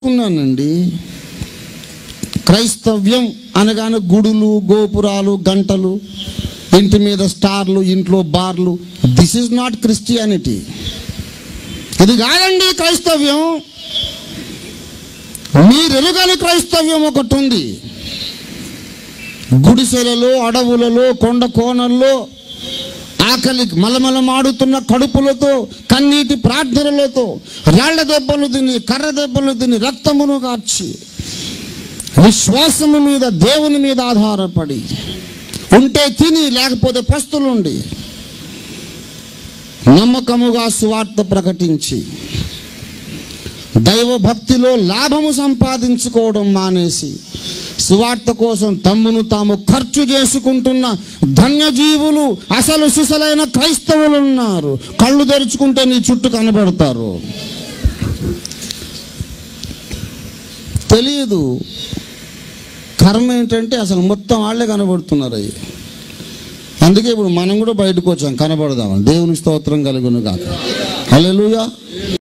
ఉన్నానండి క్రైస్తవ్యం అనగానే గుడులు గోపురాలు గంటలు ఇంటి మీద స్టార్లు ఇంట్లో బార్లు దిస్ ఇస్ నాట్ క్రిస్టియానిటీ ఇది కాదండి క్రైస్తవ్యం మీరెరుగని క్రైస్తవ్యం ఒకటి ఉంది గుడిసెలలో అడవులలో కొండ కోణల్లో ఆకలి మలమలమాడుతున్న కడుపులతో కన్నీటి ప్రార్థనలతో రాళ్ల దెబ్బలు తిని కర్ర దెబ్బలు తిని రక్తమును కార్చి విశ్వాసము మీద దేవుని మీద ఆధారపడి ఉంటే తిని లేకపోతే పస్తులుండి నమ్మకముగా సువార్త ప్రకటించి దైవ భక్తిలో లాభము సంపాదించుకోవడం మానేసి సువార్త కోసం తమ్మును తాము ఖర్చు చేసుకుంటున్న ధన్యజీవులు అసలు సుసలైన క్రైస్తవులు ఉన్నారు కళ్ళు తెరుచుకుంటే నీ చుట్టూ కనబడతారు తెలియదు కర్మ ఏంటంటే అసలు మొత్తం వాళ్ళే కనబడుతున్నారు అయ్యి అందుకే ఇప్పుడు మనం కూడా బయటకు వచ్చాం కనబడదాం దేవుని స్తోత్రం కలుగును కాక హల్లెలూయా